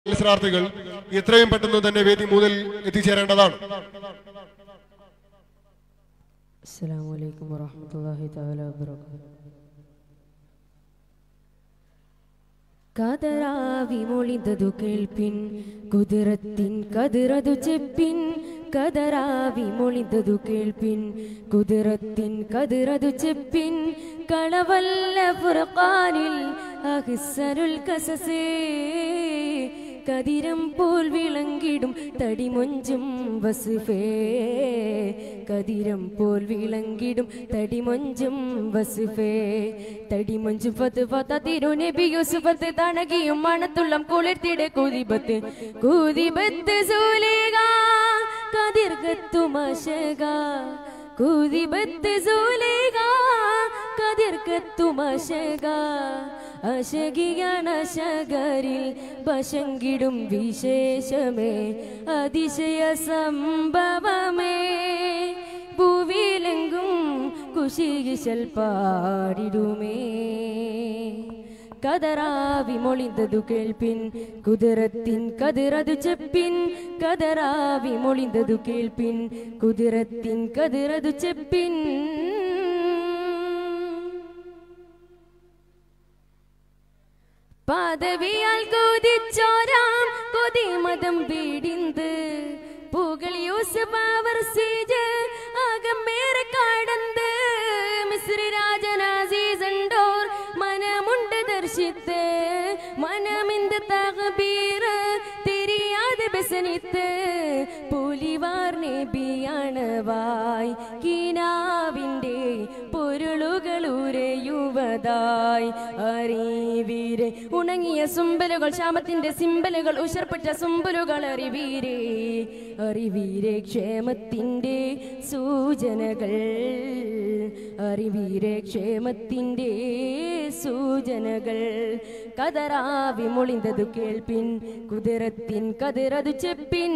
മത്സരാർത്ഥികൾ എത്രയും പെട്ടെന്ന് തന്നെ വേദി മൂന്നിൽ എത്തിച്ചേരേണ്ടതാണ് അസ്സലാമു അലൈക്കും വറഹ്മത്തുള്ളാഹി തആല വബറകാതുഹു കതറാവി മൊളിന്തതു കേൾപ്പിൻ കുതിരത്തിൻ കതിറതു ചെപ്പിൻ കതറാവി മൊളിന്തതു കേൾപ്പിൻ കുതിരത്തിൻ കതിറതു ചെപ്പിൻ കളവല്ല ഫുർഖാനിൽ അഹ്സനുൽ കസസേ കതിരം പോൽ വിളങ്ങിടും തടിമൊഞ്ചും വസുഫേ കതിരം പോൽ വിളങ്ങിടും തടിമൊഞ്ചും വസുഫേ തടിമൊഞ്ചും ഫത്ത് ഫത്ത തിരുനബി യൂസുഫത്ത് തണകിയും മണത്തുള്ളം കുളിർത്തിടെ കുതിബത്ത് കുതിബത്ത് സൂലേക കതിർഗത്തു മശക കുതിബത്ത് സൂലേക കതിർഗത്തു മശക അശകിയണശകരിൽ വശങ്കിടും വിശേഷമേ അതിശയ സംഭവമേ ഭൂവിലെങ്കും കുശികിശൽ പാടിടുമേ കതറാവി മൊളിന്തതു കേൾപ്പിൻ കുതിരത്തിൻ കതിറതു ചെപ്പിൻ കതറാവി മൊളിന്തതു കേൾപ്പിൻ കുതിരത്തിൻ കതിറതു ചെപ്പിൻ പദവിയാൽ കൊതിച്ചോരാം കൊതിമതം വീടിന്ത് പുകൾ യൂസഫ് അവർ സീജ് അകമേറെ കടന്ന് മിസ്രി രാജൻ അസീസണ്ടോർ മനമുണ്ട് ദർശിത്ത് മനമിന്ത് തകബീർ തിരിയാതെ ബസനിത്ത് പുലിവാർ നബിയാണ് വായ് കിനാവിൻ്റെ പൊരുളുകൾ ഉരയുവതായി അറിവീരെ ഉണങ്ങിയ സുമ്പലുകൾ ക്ഷാമത്തിന്റെ സിമ്പലുകൾ ഉഷർപ്പെട്ട സുമ്പലുകൾ അറിവീരെ അറിവീരെ ക്ഷേമത്തിന്റെ സൂചനകൾ അറിവീരെ ക്ഷേമത്തിന്റെ സൂചനകൾ കതറാവി മൊളിന്തതു കേൾപ്പിൻ കുതിരത്തിൻ കതിറതു ചെപ്പിൻ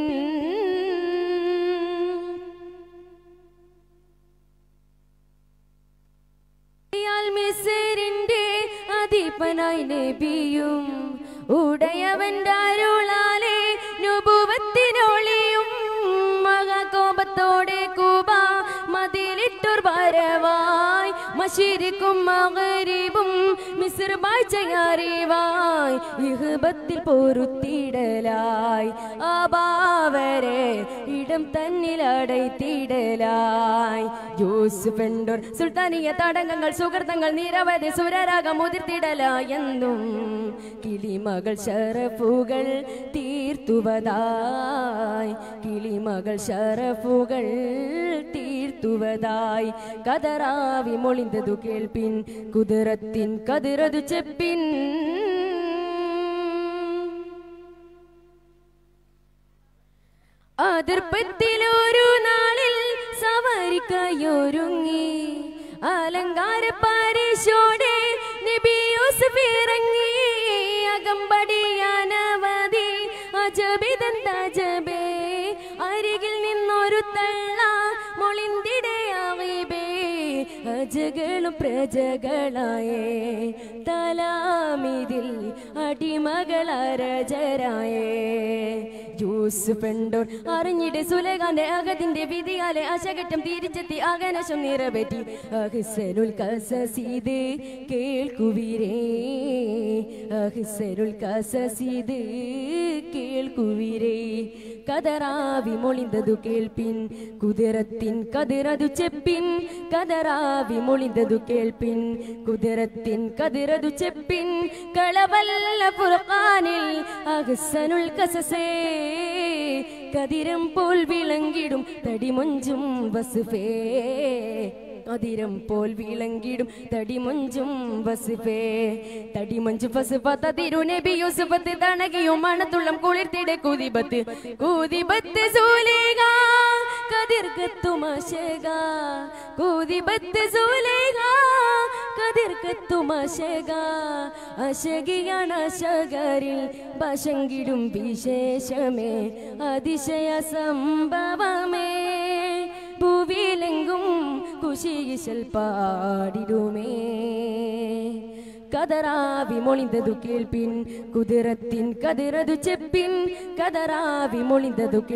ഇയാൾ മിസറിന്റെ അധിപനായി നബിയും ഉടയവന്റെ അരുളാലെ നുപുവത്തിനൊളിയും മഹാകോപത്തോടെ കൂബ മതിലിട്ടൊർ വരവായി മഷിരിക്കും മകരിവും മിസ്ർ ബാഴ്ചയറിവായി ഇഹബത്തിൽ പൊറുത്തിടലായി അബാവരെ ഇടം തന്നിൽ അടയ്ത്തിടലായി യൂസുഫ് എണ്ടോർ സുൽത്താനിയ തടങ്കങ്ങൾ സുഹൃത്തങ്ങൾ നിരവധി സുരരാഗം മുതിർത്തിടലായി എന്നും കിളിമകൾ ഷറഫുകൾ തീർത്തുവതായി കിളിമകൾ ഷറഫുകൾ തീർത്തുവതായി കതറാവി മൊളിന്തതു കേൾപ്പിൻ കുതിരത്തിൻ കതിറതു ചെപ്പിൻ അതിർപ്പത്തിലൊരു നാളിൽ സവാരിക്കായൊരുങ്ങി അലങ്കാര പാരിശോടെ നബി യൂസുഫ് ഇറങ്ങി അകമ്പടിയാനവധി അജബിതൻ തജബേ അരികിൽ നിന്നൊരു തള്ള മൊളിന്തിടയാവേ അജകളും പ്രജകളായേ തലാമിതിൽ അടിമകളരജരായേ യൂസുഫ് എണ്ടോർ അറിഞ്ഞിട്ട് സുലേഖാന്റെ അകത്തിന്റെ വിധിയാലെ അശകറ്റം തിരിച്ചെത്തി അകനശം നിറവേറ്റി അഹിസനുൽ കസസീത് കേൾക്കുവിരേ അഹിസനുൽ കസസീത് കേൾക്കുവിരേ കതറാവി മൊളിന്തതു കേൾപ്പിൻ കുതിരത്തിൻ കതിറതു ചെപ്പിൻ കതറാവി മൊളിന്തതു കേൾപ്പിൻ കുതിരത്തിൻ കതിറതു ചെപ്പിൻ കളവല്ല ഫുർഖാനിൽ അഹ്സനുൽ കസസേ കതിരം പോൽ വിളങ്ങിടും തടിമൊഞ്ചും വസുഫേ അതിരം പോൽ വിളങ്ങിടും തടിമൊഞ്ചും വസുഫേ തടിമൊഞ്ചു വസുഫത്ത തിരുനബി യൂസുഫത്ത് തണകിയും മണത്തുള്ളം കുളിർത്തിടെ കുതിബത്ത് കുതിബത്ത് സൂലേക കതിർഗത്തു മശക കുതിബത്ത് സൂലേക കതിർഗത്തു മശക അശകിയാണ് അശകരിൽ വശങ്കിടും വിശേഷമേ അതിശയ സംഭവമേ ഭൂവിലെങ്കും കുശികിശൽ പാടിടുമേ കതറാവി മൊളിന്തതു കേൾപ്പിൻ കുതിരത്തിൻ കതിരതു ചെപ്പിൻ കതറാവി മൊളിന്തതു